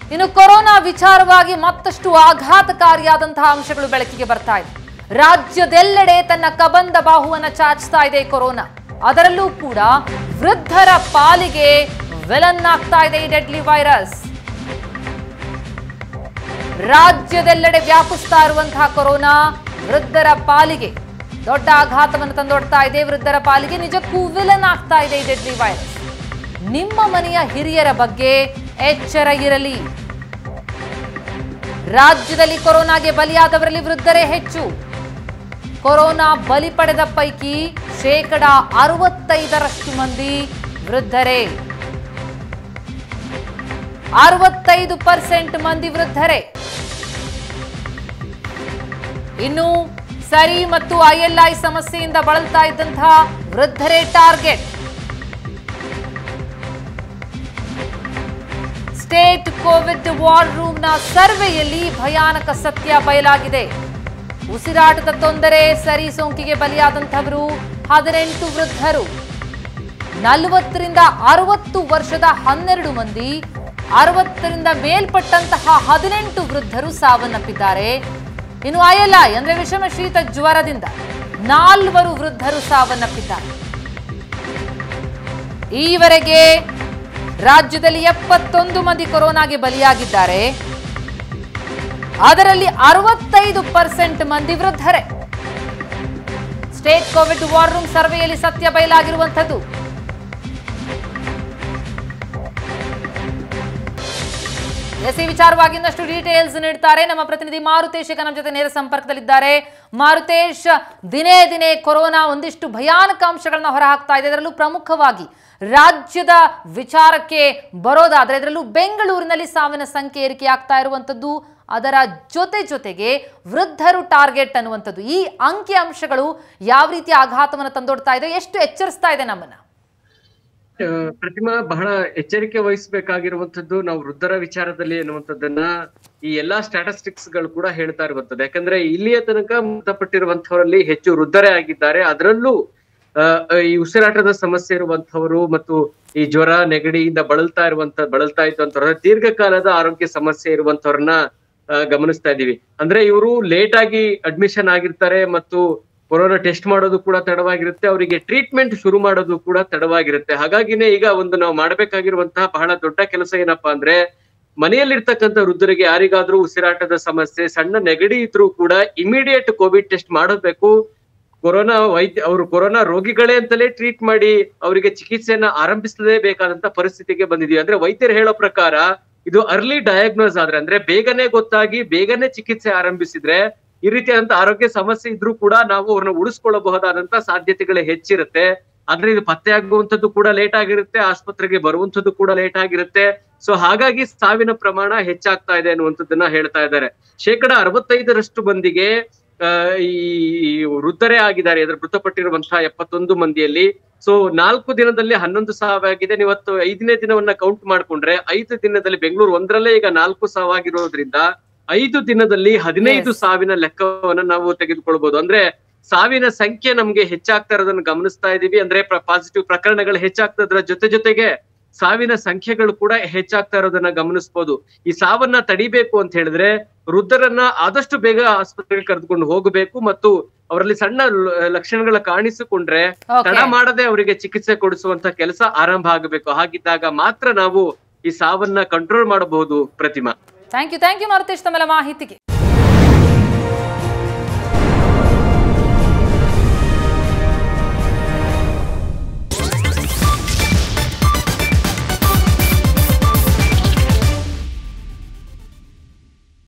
ಇನ್ನು ಕೊರೋನಾ ವಿಚಾರವಾಗಿ ಮತ್ತಷ್ಟು ಆಘಾತಕಾರಿಯಾದಂತಹ ಅಂಶಗಳು ಬೆಳಕಿಗೆ ಬರ್ತಾ ಇದೆ ರಾಜ್ಯದೆಲ್ಲೆಡೆ ತನ್ನ ಕಬಂದ ಬಾಹುವನ್ನ ಚಾಚ್ತಾ ಇದೆ ಕೊರೋನಾ ಅದರಲ್ಲೂ ಕೂಡ ವೃದ್ಧರ ಪಾಲಿಗೆ ವಿಲನ್ ಆಗ್ತಾ ಇದೆ ಈ ಡೆಡ್ಲಿ ವೈರಸ್ ರಾಜ್ಯದೆಲ್ಲೆಡೆ ವ್ಯಾಪಿಸ್ತಾ ಇರುವಂತಹ ಕೊರೋನಾ ವೃದ್ಧರ ಪಾಲಿಗೆ ದೊಡ್ಡ ಆಘಾತವನ್ನು ತಂದೊಡ್ತಾ ಇದೆ ವೃದ್ಧರ ಪಾಲಿಗೆ ನಿಜಕ್ಕೂ ವಿಲನ್ ಆಗ್ತಾ ಇದೆ ಈ ಡೆಡ್ಲಿ ವೈರಸ್ ನಿಮ್ಮ ಮನೆಯ ಹಿರಿಯರ ಬಗ್ಗೆ ಎಚ್ಚರ ಇರಲಿ ರಾಜ್ಯದಲ್ಲಿ ಕೊರೋನಾಗೆ ಬಲಿಯಾದವರಲ್ಲಿ ವೃದ್ಧರೇ ಹೆಚ್ಚು ಕೊರೋನಾ ಬಲಿ ಪಡೆದ ಪೈಕಿ ಶೇಕಡ ಅರವತ್ತೈದರಷ್ಟು ಮಂದಿ ವೃದ್ಧರೇ ಅರವತ್ತೈದು ಪರ್ಸೆಂಟ್ ಮಂದಿ ವೃದ್ಧರೇ ಇನ್ನು ಸರಿ ಮತ್ತು ಐಎಲ್ಐ ಸಮಸ್ಯೆಯಿಂದ ಬಳಲ್ತಾ ಇದ್ದಂತಹ ವೃದ್ಧರೇ ಟಾರ್ಗೆಟ್ ಸ್ಟೇಟ್ ಕೋವಿಡ್ ವಾರ್ ರೂಮ್ನ ಸರ್ವೆಯಲ್ಲಿ ಭಯಾನಕ ಸತ್ಯ ಬಯಲಾಗಿದೆ ಉಸಿರಾಟದ ತೊಂದರೆ ಸರಿ ಸೋಂಕಿಗೆ ಬಲಿಯಾದಂಥವರು ಹದಿನೆಂಟು ವೃದ್ಧರು ನಲವತ್ತರಿಂದ ಅರವತ್ತು ವರ್ಷದ ಹನ್ನೆರಡು ಮಂದಿ ಅರವತ್ತರಿಂದ ಮೇಲ್ಪಟ್ಟಂತಹ ಹದಿನೆಂಟು ವೃದ್ಧರು ಸಾವನ್ನಪ್ಪಿದ್ದಾರೆ ಇನ್ನು ಐಎಲ್ಐ ಅಂದ್ರೆ ವಿಷಮ ಶೀತ ಜ್ವರದಿಂದ ನಾಲ್ವರು ವೃದ್ಧರು ಸಾವನ್ನಪ್ಪಿದ್ದಾರೆ ಈವರೆಗೆ ರಾಜ್ಯದಲ್ಲಿ ಎಪ್ಪತ್ತೊಂದು ಮಂದಿ ಕೊರೋನಾಗೆ ಬಲಿಯಾಗಿದ್ದಾರೆ ಅದರಲ್ಲಿ ಅರವತ್ತೈದು ಪರ್ಸೆಂಟ್ ಮಂದಿ ವೃದ್ಧರೇ ಸ್ಟೇಟ್ ಕೋವಿಡ್ ವಾರ್ ರೂಮ್ ಸರ್ವೆಯಲ್ಲಿ ಸತ್ಯ ಬಯಲಾಗಿರುವಂಥದ್ದು ಎಸ್ ಈ ವಿಚಾರವಾಗಿ ಇನ್ನಷ್ಟು ಡೀಟೇಲ್ಸ್ ನೀಡ್ತಾರೆ ನಮ್ಮ ಪ್ರತಿನಿಧಿ ಮಾರುತೇಶ್ ಈಗ ನಮ್ಮ ಜೊತೆ ನೇರ ಸಂಪರ್ಕದಲ್ಲಿದ್ದಾರೆ ಮಾರುತೇಶ್ ದಿನೇ ದಿನೇ ಕೊರೋನಾ ಒಂದಿಷ್ಟು ಭಯಾನಕ ಅಂಶಗಳನ್ನ ಹೊರಹಾಕ್ತಾ ಇದೆ ಅದರಲ್ಲೂ ಪ್ರಮುಖವಾಗಿ ರಾಜ್ಯದ ವಿಚಾರಕ್ಕೆ ಬರೋದಾದ್ರೆ ಅದರಲ್ಲೂ ಬೆಂಗಳೂರಿನಲ್ಲಿ ಸಾವಿನ ಸಂಖ್ಯೆ ಏರಿಕೆ ಆಗ್ತಾ ಇರುವಂಥದ್ದು ಅದರ ಜೊತೆ ಜೊತೆಗೆ ವೃದ್ಧರು ಟಾರ್ಗೆಟ್ ಅನ್ನುವಂಥದ್ದು ಈ ಅಂಕಿ ಅಂಶಗಳು ಯಾವ ರೀತಿ ಆಘಾತವನ್ನು ತಂದೊಡ್ತಾ ಇದೆ ಎಷ್ಟು ಎಚ್ಚರಿಸ್ತಾ ಇದೆ ನಮ್ಮನ್ನ ಆ, ಪ್ರತಿಮಾ ಬಹಳ ಎಚ್ಚರಿಕೆ ವಹಿಸಬೇಕಾಗಿರುವಂತದ್ದು ನಾವು ವೃದ್ಧರ ವಿಚಾರದಲ್ಲಿ ಎನ್ನುವಂಥದ್ದನ್ನ ಈ ಎಲ್ಲಾ ಸ್ಟ್ಯಾಟಿಸ್ಟಿಕ್ಸ್ ಗಳು ಕೂಡ ಹೇಳ್ತಾ ಇರುವಂತದ್ದು ಯಾಕಂದ್ರೆ ಇಲ್ಲಿಯ ತನಕ ಮೃತಪಟ್ಟಿರುವಂತವರಲ್ಲಿ ಹೆಚ್ಚು ವೃದ್ಧರೇ ಆಗಿದ್ದಾರೆ ಅದರಲ್ಲೂ ಆ, ಈ ಉಸಿರಾಟದ ಸಮಸ್ಯೆ ಇರುವಂತವರು ಮತ್ತು ಈ ಜ್ವರ ನೆಗಡಿಯಿಂದ ಬಳಲ್ತಾ ಇರುವಂತ ಬಳಲ್ತಾ ಇದ್ದಂತವ್ರ ದೀರ್ಘಕಾಲದ ಆರೋಗ್ಯ ಸಮಸ್ಯೆ ಇರುವಂತವ್ರನ್ನ ಆ, ಗಮನಿಸ್ತಾ ಇದೀವಿ ಅಂದ್ರೆ ಇವರು ಲೇಟ್ ಆಗಿ ಅಡ್ಮಿಷನ್ ಆಗಿರ್ತಾರೆ ಮತ್ತು ಕೊರೋನಾ ಟೆಸ್ಟ್ ಮಾಡೋದು ಕೂಡ ತಡವಾಗಿರುತ್ತೆ ಅವರಿಗೆ ಟ್ರೀಟ್ಮೆಂಟ್ ಶುರು ಮಾಡೋದು ಕೂಡ ತಡವಾಗಿರುತ್ತೆ ಹಾಗಾಗಿನೇ ಈಗ ಒಂದು ನಾವು ಮಾಡಬೇಕಾಗಿರುವಂತಹ ಬಹಳ ದೊಡ್ಡ ಕೆಲಸ ಏನಪ್ಪಾ ಅಂದ್ರೆ ಮನೆಯಲ್ಲಿರ್ತಕ್ಕಂಥ ವೃದ್ಧರಿಗೆ ಯಾರಿಗಾದ್ರೂ ಉಸಿರಾಟದ ಸಮಸ್ಯೆ ಸಣ್ಣ ನೆಗಡಿ ಇದ್ರೂ ಕೂಡ ಇಮಿಡಿಯೇಟ್ ಕೋವಿಡ್ ಟೆಸ್ಟ್ ಮಾಡಬೇಕು ಕೊರೋನಾ ವೈದ್ಯ ಅವರು ಕೊರೋನಾ ರೋಗಿಗಳೇ ಅಂತಲೇ ಟ್ರೀಟ್ ಮಾಡಿ ಅವರಿಗೆ ಚಿಕಿತ್ಸೆಯನ್ನ ಆರಂಭಿಸಲೇಬೇಕಾದಂತ ಪರಿಸ್ಥಿತಿಗೆ ಬಂದಿದೀವಿ ಅಂದ್ರೆ ವೈದ್ಯರು ಹೇಳೋ ಪ್ರಕಾರ ಇದು ಅರ್ಲಿ ಡಯಾಗ್ನೋಸ್ ಆದ್ರೆ ಅಂದ್ರೆ ಬೇಗನೆ ಗೊತ್ತಾಗಿ ಬೇಗನೆ ಚಿಕಿತ್ಸೆ ಆರಂಭಿಸಿದ್ರೆ ಈ ರೀತಿಯಾದಂತ ಆರೋಗ್ಯ ಸಮಸ್ಯೆ ಇದ್ರೂ ಕೂಡ ನಾವು ಅವ್ರನ್ನ ಉಳಿಸ್ಕೊಳ್ಳಬಹುದಾದಂತ ಸಾಧ್ಯತೆಗಳು ಹೆಚ್ಚಿರುತ್ತೆ ಆದ್ರೆ ಇದು ಪತ್ತೆ ಆಗುವಂತದ್ದು ಕೂಡ ಲೇಟ್ ಆಗಿರುತ್ತೆ ಆಸ್ಪತ್ರೆಗೆ ಬರುವಂತದ್ದು ಕೂಡ ಲೇಟ್ ಆಗಿರುತ್ತೆ ಸೊ ಹಾಗಾಗಿ ಸಾವಿನ ಪ್ರಮಾಣ ಹೆಚ್ಚಾಗ್ತಾ ಇದೆ ಅನ್ನುವಂಥದ್ದನ್ನ ಹೇಳ್ತಾ ಇದ್ದಾರೆ ಶೇಕಡ ಅರವತ್ತೈದರಷ್ಟು ಮಂದಿಗೆ ಆ, ಈ ವೃದ್ಧರೇ ಆಗಿದ್ದಾರೆ ಅದ್ರ ಮೃತಪಟ್ಟಿರುವಂತಹ ಎಪ್ಪತ್ತೊಂದು ಮಂದಿಯಲ್ಲಿ ಸೊ ನಾಲ್ಕು ದಿನದಲ್ಲಿ ಹನ್ನೊಂದು ಸಾವು ಆಗಿದೆ ನೀವತ್ತು ಐದನೇ ದಿನವನ್ನ ಕೌಂಟ್ ಮಾಡ್ಕೊಂಡ್ರೆ ಐದು ದಿನದಲ್ಲಿ ಬೆಂಗಳೂರು ಒಂದರಲ್ಲೇ ಈಗ ನಾಲ್ಕು ಸಾವಾಗಿರೋದ್ರಿಂದ ಐದು ದಿನದಲ್ಲಿ ಹದಿನೈದು Yes. ಸಾವಿನ ಲೆಕ್ಕವನ್ನ ನಾವು ತೆಗೆದುಕೊಳ್ಬಹುದು ಅಂದ್ರೆ ಸಾವಿನ ಸಂಖ್ಯೆ ನಮ್ಗೆ ಹೆಚ್ಚಾಗ್ತಾ ಇರೋದನ್ನ ಗಮನಿಸ್ತಾ ಇದೀವಿ ಅಂದ್ರೆ ಪಾಸಿಟಿವ್ ಪ್ರಕರಣಗಳು ಹೆಚ್ಚಾಗ್ತದ್ರ ಜೊತೆ ಜೊತೆಗೆ ಸಾವಿನ ಸಂಖ್ಯೆಗಳು ಕೂಡ ಹೆಚ್ಚಾಗ್ತಾ ಇರೋದನ್ನ ಗಮನಿಸಬಹುದು ಈ ಸಾವನ್ನ ತಡಿಬೇಕು ಅಂತ ಹೇಳಿದ್ರೆ ವೃದ್ಧರನ್ನ ಆದಷ್ಟು ಬೇಗ ಆಸ್ಪತ್ರೆಗೆ ಕರೆದುಕೊಂಡು ಹೋಗಬೇಕು ಮತ್ತು ಅವರಲ್ಲಿ ಸಣ್ಣ ಲ- ಲಕ್ಷಣಗಳ ಕಾಣಿಸಿಕೊಂಡ್ರೆ Okay. ತಡ ಮಾಡದೆ ಅವರಿಗೆ ಚಿಕಿತ್ಸೆ ಕೊಡಿಸುವಂತ ಕೆಲಸ ಆರಂಭ ಆಗಬೇಕು ಹಾಗಿದ್ದಾಗ ಮಾತ್ರ ನಾವು ಈ ಸಾವನ್ನ ಕಂಟ್ರೋಲ್ ಮಾಡಬಹುದು Pratima thank you thank you Maruthesh ತಮ್ಮೆಲ್ಲ ಮಾಹಿತಿಗೆ